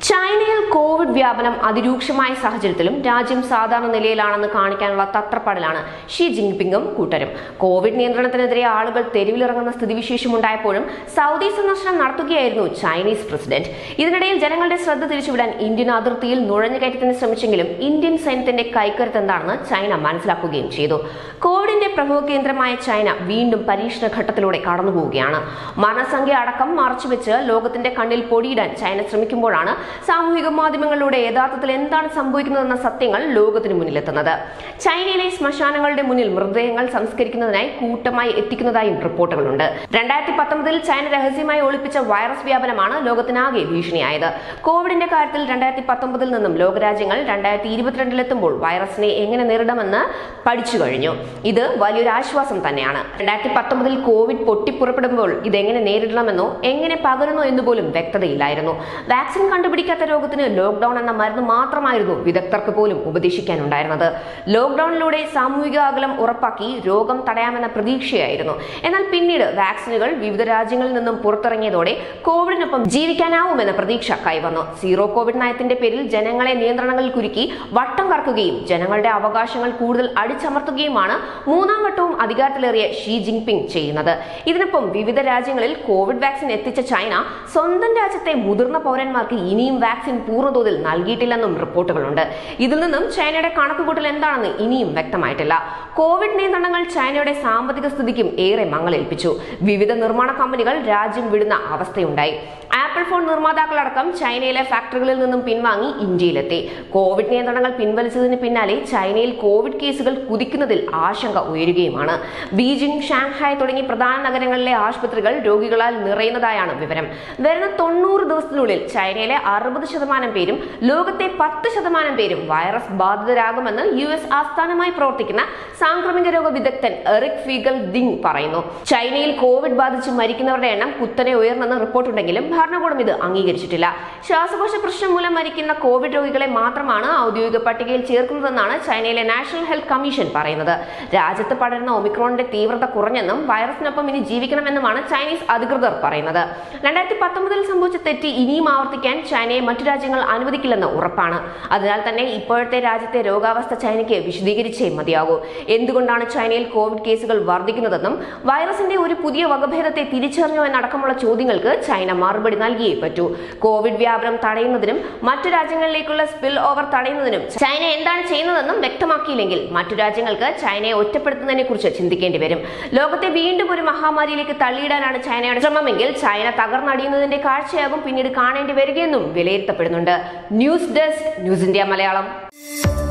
ചൈനയിൽ കോവിഡ് വ്യാപനം അതിരൂക്ഷമായ സാഹചര്യത്തിലും രാജ്യം സാധാരണ നിലയിലാണെന്ന് കാണിക്കാനുള്ള തത്രപ്പാടിലാണ് ഷി ജിൻപിങ്ങും കൂട്ടരും കോവിഡ് നിയന്ത്രണത്തിനെതിരെ ആളുകൾ തെരുവിലിറങ്ങുന്ന സ്ഥിതിവിശേഷം ഉണ്ടായപ്പോഴും സൗദി സന്ദർശനം നടത്തുകയായിരുന്നു ചൈനീസ് പ്രസിഡന്റ് ഇതിനിടയിൽ ജനങ്ങളുടെ ശ്രദ്ധ തിരിച്ചുവിടാൻ ഇന്ത്യൻ അതിർത്തിയിൽ നുഴഞ്ഞുകയറ്റത്തിന് ശ്രമിച്ചെങ്കിലും ഇന്ത്യൻ സൈന്യത്തിന്റെ കൈക്കരുത്ത് എന്താണെന്ന് ചൈന മനസ്സിലാക്കുകയും ചെയ്തു കോവിഡിന്റെ പ്രഭവ കേന്ദ്രമായ ചൈന വീണ്ടും പരീക്ഷണ ഘട്ടത്തിലൂടെ കടന്നുപോവുകയാണ് മരണസംഖ്യ അടക്കം മറച്ചുവെച്ച് ലോകത്തിന്റെ കണ്ണിൽ പൊടിയിടാൻ ചൈന ശ്രമിക്കുമ്പോഴാണ് സാമൂഹിക മാധ്യമങ്ങളിലൂടെ യഥാർത്ഥത്തിൽ എന്താണ് സംഭവിക്കുന്നതെന്ന സത്യങ്ങൾ ലോകത്തിന് മുന്നിലെത്തുന്നത് ചൈനയിലെ ശ്മശാനങ്ങളുടെ മുന്നിൽ മൃതദേഹങ്ങൾ സംസ്കരിക്കുന്നതിനായി കൂട്ടമായി എത്തിക്കുന്നതായും റിപ്പോർട്ടുകളുണ്ട് രണ്ടായിരത്തി പത്തൊമ്പതിൽ ചൈന രഹസ്യമായി ഒളിപ്പിച്ച വൈറസ് വ്യാപനമാണ് ലോകത്തിനാകെ ഭീഷണിയായത് കോവിഡിന്റെ കാര്യത്തിൽ രണ്ടായിരത്തി പത്തൊമ്പതിൽ നിന്നും ലോകരാജ്യങ്ങൾ രണ്ടായിരത്തി ഇരുപത്തിരണ്ടിലെത്തുമ്പോൾ വൈറസിനെ എങ്ങനെ നേരിടുമെന്ന് പഠിച്ചു കഴിഞ്ഞു ഇത് വലിയൊരു ആശ്വാസം തന്നെയാണ് രണ്ടായിരത്തി പത്തൊമ്പതിൽ കോവിഡ് പൊട്ടിപ്പുറപ്പെടുമ്പോൾ ഇതെങ്ങനെ നേരിടണമെന്നോ എങ്ങനെ പകരുന്നോ എന്ന് പോലും വ്യക്തതയില്ലായിരുന്നു വാക്സിൻ കണ്ടുപിടിക്കാത്ത രോഗത്തിന് ലോക്ക്ഡൌൺ എന്ന മരുന്ന് മാത്രമായിരുന്നു വിദഗ്ധർക്ക് പോലും ഉപദേശിക്കാനുണ്ടായിരുന്നത് ലോക്ക്ഡൌണിലൂടെ സാമൂഹിക അകലം ഉറപ്പാക്കി രോഗം തടയാമെന്ന പ്രതീക്ഷയായിരുന്നു എന്നാൽ പിന്നീട് വാക്സിനുകൾ വിവിധ രാജ്യങ്ങളിൽ നിന്നും പുറത്തിറങ്ങിയതോടെ കോവിഡിനൊപ്പം ജീവിക്കാനാവുമെന്ന പ്രതീക്ഷ കൈവന്നു സീറോ കോവിഡ് നയത്തിന്റെ പേരിൽ ജനങ്ങളെ നിയന്ത്രണങ്ങളിൽ കുരുക്കി വട്ടം കറക്കുകയും ജനങ്ങളുടെ അവകാശങ്ങൾ കൂടുതൽ അടിച്ചമർത്തുകയുമാണ് മൂന്നാം വട്ടവും അധികാരത്തിലേറിയ ഷീ ജിൻപിങ് ചെയ്യുന്നത് ഇതിനൊപ്പം വിവിധ രാജ്യങ്ങളിൽ കോവിഡ് വാക്സിൻ എത്തിച്ച ചൈന സ്വന്തം രാജ്യത്തെ മുതിർന്ന പൗരന്മാർക്ക് ഇനിയും വാക്സിൻ പൂർണ്ണതോതിൽ നൽകിയിട്ടില്ലെന്നും റിപ്പോർട്ടുകളുണ്ട് ഇതിൽ നിന്നും ചൈനയുടെ കണക്കുകൂട്ടൽ എന്താണെന്ന് ഇനിയും വ്യക്തമായിട്ടില്ല കോവിഡ് നിയന്ത്രണങ്ങൾ ചൈനയുടെ സാമ്പത്തിക സ്ഥിതിക്കും ഏറെ മങ്ങലേൽപ്പിച്ചു വിവിധ നിർമ്മാണ കമ്പനികൾ രാജ്യം വിടുന്ന അവസ്ഥയുണ്ടായി ആപ്പിൾ ഫോൺ നിർമ്മാതാക്കളടക്കം ചൈനയിലെ ഫാക്ടറികളിൽ നിന്നും പിൻവാങ്ങി ഇന്ത്യയിലെത്തി കോവിഡ് നിയന്ത്രണങ്ങൾ പിൻവലിച്ചതിന് പിന്നാലെ ചൈനയിൽ കോവിഡ് കേസുകൾ കുതിക്കുന്നതിൽ ആശങ്ക ഉയരുകയുമാണ് ബീജിംഗ് ഷാങ്ഹായ് തുടങ്ങി പ്രധാന നഗരങ്ങളിലെ ആശുപത്രികൾ രോഗികളാൽ നിറയുന്നതായാണ് വിവരം വരുന്ന തൊണ്ണൂറ് ദിവസത്തിനുള്ളിൽ ചൈനയിലെ അറുപത് ശതമാനം പേരും ലോകത്തെ പത്ത് ശതമാനം പേരും വൈറസ് ബാധിതരാകുമെന്ന് യു എസ് ആസ്ഥാനമായി പ്രവർത്തിക്കുന്ന സാംക്രമിക രോഗ വിദഗ്ധൻ എറിക് ഫീഗൽ ദിങ് പറയുന്നു ചൈനയിൽ കോവിഡ് ബാധിച്ച് മരിക്കുന്നവരുടെ എണ്ണം കുത്തനെ ഉയർന്നെന്ന് റിപ്പോർട്ടുണ്ടെങ്കിലും ഭരണകൂടം ഇത് അംഗീകരിച്ചിട്ടില്ല ശ്വാസകോശ പ്രശ്നം മൂലം മരിക്കുന്ന കോവിഡ് രോഗികളെ മാത്രമാണ് ഔദ്യോഗിക പട്ടികയിൽ ചേർക്കുന്നതെന്നാണ് ചൈനയിലെ നാഷണൽ ഹെൽത്ത് കമ്മീഷൻ പറയുന്നത് രാജ്യത്ത് പടരുന്ന ഒമിക്രോണിന്റെ തീവ്രത കുറഞ്ഞെന്നും വൈറസിനൊപ്പം ഇനി ജീവിക്കണമെന്നുമാണ് ചൈനീസ് അധികൃതർ പറയുന്നത് രണ്ടായിരത്തി പത്തൊമ്പതിൽ സംഭവിച്ച തെറ്റ് ഇനിയും ആവർത്തിക്കാൻ ചൈനയെ മറ്റു രാജ്യങ്ങൾ അനുവദിക്കില്ലെന്ന് ഉറപ്പാണ് അതിനാൽ തന്നെ ഇപ്പോഴത്തെ രാജ്യത്തെ രോഗാവസ്ഥ ചൈനയ്ക്ക് വിശദീകരിച്ചേ മതിയാകൂ എന്തുകൊണ്ടാണ് ചൈനയിൽ കോവിഡ് കേസുകൾ വർദ്ധിക്കുന്നതെന്നും വൈറസിന്റെ ഒരു പുതിയ വകഭേദത്തെ തിരിച്ചറിഞ്ഞോ എന്നടക്കമുള്ള ചോദ്യങ്ങൾക്ക് ചൈന മറുപടി നൽകിയേ പറ്റൂ കോവിഡ് വ്യാപനം തടയുന്നതിനും മറ്റു രാജ്യങ്ങളിലേക്കുള്ള സ്പിൽ ഓവർ തടയുന്നതിനും ചൈന എന്താണ് ചെയ്യുന്നതെന്നും വ്യക്തമാക്കിയില്ലെങ്കിൽ മറ്റു രാജ്യങ്ങൾക്ക് ചൈനയെ ഒറ്റപ്പെടുത്തുന്നതിനെ കുറിച്ച് ചിന്തിക്കേണ്ടി വരും ലോകത്തെ വീണ്ടും ഒരു മഹാമാരിയിലേക്ക് തള്ളിയിടാനാണ് ചൈനയുടെ ശ്രമമെങ്കിൽ ചൈന തകർന്നടിയുന്നതിന്റെ കാഴ്ചയാകും പിന്നീട് കാണേണ്ടി വരികയെന്നും വിലയിരുത്തപ്പെടുന്നുണ്ട് news desk news India Malayalam